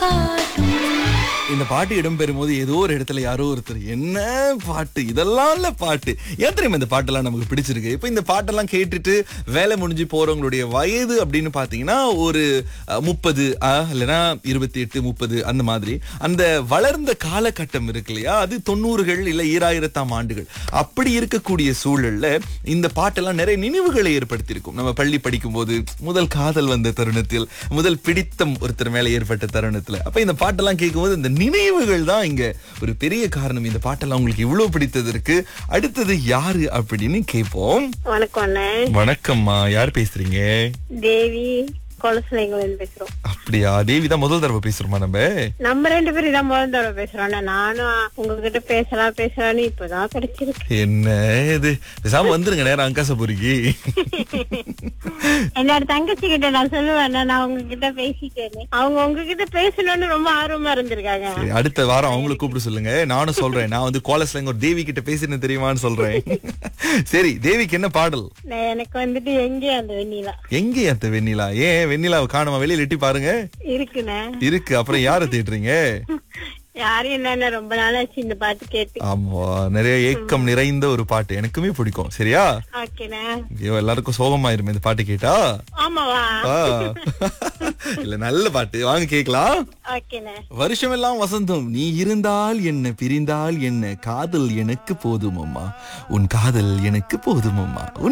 காட்டும் இந்த பாட்டு இடம்பெறும் போது ஏதோ ஒரு இடத்துல யாரோ ஒருத்தர் என்ன பாட்டு இதெல்லாம் இல்ல பாட்டு ஏன் தெரியுமா இந்த பாட்டெல்லாம் நமக்கு பிடிச்சிருக்கு இப்ப இந்த பாட்டெல்லாம் கேட்டுட்டு வேலை முடிஞ்சு போறவங்களுடைய வயது அப்படின்னு பாத்தீங்கன்னா ஒரு முப்பது இல்லைன்னா இருபத்தி எட்டு முப்பது அந்த மாதிரி அந்த வளர்ந்த காலகட்டம் இருக்கு இல்லையா அது தொண்ணூறுகள் இல்ல ஈராயிரத்தாம் ஆண்டுகள் அப்படி இருக்கக்கூடிய சூழல்ல இந்த பாட்டெல்லாம் நிறைய நினைவுகளை ஏற்படுத்தியிருக்கும் நம்ம பள்ளி படிக்கும் போது முதல் காதல் வந்த தருணத்தில் முதல் பிடித்தம் ஒருத்தர் மேல ஏற்பட்ட தருணத்துல அப்ப இந்த பாட்டெல்லாம் கேட்கும்போது இந்த நினைவுகள் தான் இங்க ஒரு பெரிய காரணம் இந்த பாட்டெல்லாம் உங்களுக்கு இவ்வளவு பிடித்ததற்கு அடுத்தது யாரு அப்படின்னு கேட்போம் வணக்கம் அண்ணே வணக்கம்மா யார் பேசுறீங்க தேவி கொலசலைங்கள் பேசுறோம் அப்படியா தேவி தான் முதல் தடவை பேசுறோமா நம்ம நம்ம ரெண்டு பேரும் இதான் முதல் தடவை பேசுறோம் அண்ணா. நானும் உங்ககிட்ட பேசலாம் பேசலாம்னு இப்பதான் கிடைச்சிருக்கு என்ன இது பேசாம வந்துருங்க நேரம் அங்காசபுரிக்கு என்னோட தங்கச்சி கிட்ட நான் சொல்லுவேன் அண்ணா, நான் உங்ககிட்ட பேசிட்டேன்னு அவங்க உங்ககிட்ட பேசணும்னு ரொம்ப ஆர்வமா இருந்திருக்காங்க சரி, அடுத்த வாரம் அவங்கள கூப்பிட்டு சொல்லுங்க நானும் சொல்றேன் நான் வந்து கோலஸ்ல ஒரு தேவி கிட்ட பேசினேன் தெரியுமான்னு சொல்றேன் சரி தேவிக்கு என்ன பாடல் நான் எனக்கு வந்துட்டு எங்கே அந்த வெண்ணிலா எங்க அந்த வெண்ணிலா ஏன் வெண்ணிலாவை காணுமா வெளியில எட்டி பாருங்க இருக்குண்ணே இருக்கு அப்புறம் யாரை தேடுறீங்க யாரும் என்னன்னா ரொம்ப நாளாச்சு இந்த பாட்டு கேட்டு ஆமா நிறைய ஏக்கம் நிறைந்த ஒரு பாட்டு எனக்குமே பிடிக்கும் சரியா ஓகேண்ணே ஐயோ எல்லாருக்கும் சோகமாயிருமே இந்த பாட்டு கேட்டா ஆமாவா ஆ. இல்ல நல்ல பாட்டு வாங்க கேக்கலாம் ஓகேண்ணே வருஷமெல்லாம் வசந்தம் நீ இருந்தால் என்ன பிரிந்தால் என்ன காதல் எனக்கு போதுமம்மா உன் காதல் எனக்கு போதுமம்மா உன்